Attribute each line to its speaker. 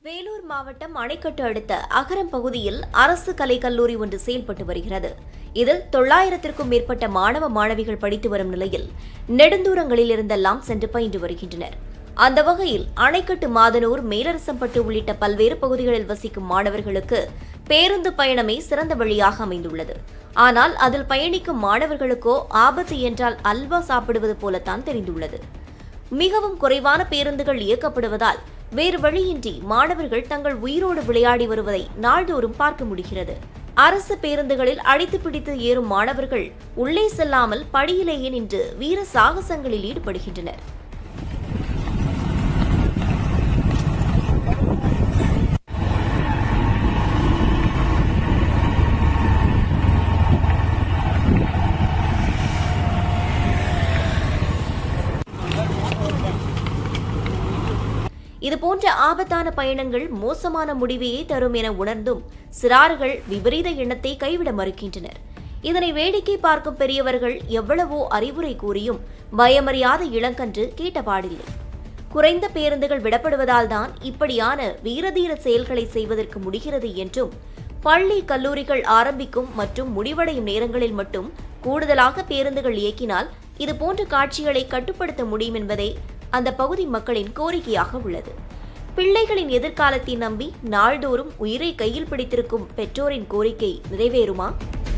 Speaker 1: வேலூர் மாவட்டம் அணைக்கட்டு அடுத்த அகரம் பகுதியில் அரசு கலை கல்லூரி ஒன்று செயல்பட்டு வருகிறது இதில் தொள்ளாயிரத்திற்கும் மேற்பட்ட மாணவ மாணவிகள் படித்து வரும் நிலையில் நெடுந்தூரங்களில் இருந்தெல்லாம் சென்று பயின்று வருகின்றனர் அந்த வகையில் அணைக்கட்டு மாதனூர் மேலரசம்பட்டு உள்ளிட்ட பல்வேறு பகுதிகளில் வசிக்கும் மாணவர்களுக்கு பேருந்து பயணமே சிறந்த வழியாக அமைந்துள்ளது ஆனால் அதில் பயணிக்கும் மாணவர்களுக்கோ ஆபத்து என்றால் அல்வா சாப்பிடுவது போலத்தான் தெரிந்துள்ளது மிகவும் குறைவான பேருந்துகள் இயக்கப்படுவதால் வேறு வழியின்றி மாணவர்கள் தங்கள் உயிரோடு விளையாடி வருவதை நாள்தோறும் பார்க்க முடிகிறது அரசு பேருந்துகளில் அடித்து பிடித்து ஏறும் மாணவர்கள் உள்ளே செல்லாமல் படியிலேயே நின்று வீர சாகசங்களில் ஈடுபடுகின்றனர் இதுபோன்ற ஆபத்தான பயணங்கள் மோசமான முடிவையே தரும் என உணர்ந்தும் சிறார்கள் விபரீத எண்ணத்தை கைவிட மறுக்கின்றனர் இதனை வேடிக்கை பார்க்கும் பெரியவர்கள் எவ்வளவோ அறிவுரை கூறியும் பயமறியாத இளங்கன்று கேட்டபாடில்லை குறைந்த பேருந்துகள் விடப்படுவதால் தான் இப்படியான வீரதீர செயல்களை செய்வதற்கு முடிகிறது என்றும் பள்ளி கல்லூரிகள் ஆரம்பிக்கும் மற்றும் முடிவடையும் நேரங்களில் மட்டும் கூடுதலாக பேருந்துகள் இயக்கினால் இதுபோன்ற காட்சிகளை கட்டுப்படுத்த முடியும் என்பதே அந்த பகுதி மக்களின் கோரிக்கையாக உள்ளது பிள்ளைகளின் எதிர்காலத்தை நம்பி நாள்தோறும் உயிரை கையில் பிடித்திருக்கும் பெற்றோரின் கோரிக்கை நிறைவேறுமா